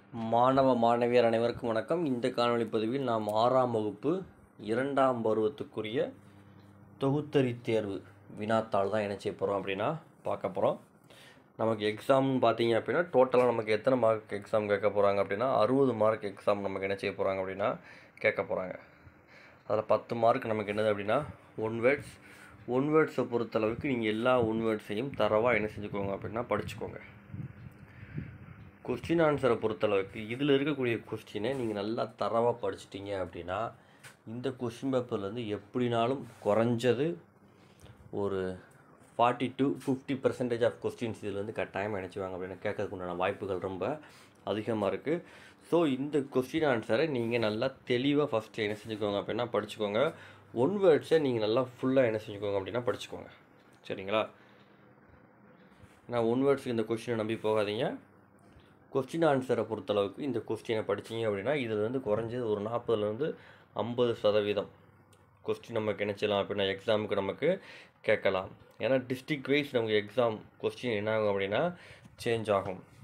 மாணவ மாணவியர் அனைவருக்கும் வணக்கம் இந்த காணொளி பதிவில் நாம் ஆறாம் வகுப்பு இரண்டாம் பருவத்துக்குரிய தொகுத்தறி தேர்வு வினாத்தாள் தான் என்ன செய்ய போகிறோம் அப்படின்னா பார்க்க போகிறோம் நமக்கு எக்ஸாம்னு பார்த்தீங்க அப்படின்னா டோட்டலாக நமக்கு எத்தனை மார்க் எக்ஸாம் கேட்க போகிறாங்க அப்படின்னா அறுபது மார்க் எக்ஸாம் நமக்கு என்ன செய்ய போகிறாங்க அப்படின்னா கேட்க போகிறாங்க அதில் பத்து மார்க் நமக்கு என்னது அப்படின்னா ஒன் வேர்ட்ஸ் ஒன் வேர்ட்ஸை பொறுத்தளவுக்கு நீங்கள் எல்லா ஒன் வேர்ட்ஸையும் தரவாக என்ன செஞ்சுக்கோங்க அப்படின்னா படிச்சுக்கோங்க கொஸ்டின் ஆன்சரை பொறுத்தளவுக்கு இதில் இருக்கக்கூடிய கொஸ்டினை நீங்கள் நல்லா தரவாக படிச்சிட்டிங்க அப்படின்னா இந்த கொஸ்டின் பேப்பர்லேருந்து எப்படினாலும் குறைஞ்சது ஒரு forty to fifty percentage of questions இதில் வந்து கட்டாயம் நினச்சிவாங்க அப்படின்னு கேட்கறதுக்கு உண்டான வாய்ப்புகள் ரொம்ப அதிகமாக இருக்குது ஸோ இந்த கொஸ்டின் ஆன்சரை நீங்கள் நல்லா தெளிவாக ஃபஸ்ட்டு என்ன செஞ்சுக்கோங்க அப்படின்னா படிச்சுக்கோங்க ஒன் வேர்ட்ஸை நீங்கள் நல்லா ஃபுல்லாக என்ன செஞ்சுக்கோங்க அப்படின்னா படிச்சுக்கோங்க சரிங்களா நான் ஒன் வேர்ட்ஸுக்கு இந்த கொஸ்டினை நம்பி போகாதீங்க கொஸ்டின் ஆன்சரை பொறுத்தளவுக்கு இந்த கொஸ்டினை படிச்சீங்க அப்படின்னா இதில் வந்து குறைஞ்சது ஒரு நாற்பதுலேருந்து ஐம்பது சதவீதம் கொஸ்டின் நமக்கு என்ன செய்யலாம் அப்படின்னா எக்ஸாமுக்கு நமக்கு கேட்கலாம் ஏன்னா டிஸ்ட்ரிக் வைஸ் நமக்கு எக்ஸாம் கொஸ்டின் என்ன ஆகும் அப்படின்னா சேஞ்ச் ஆகும்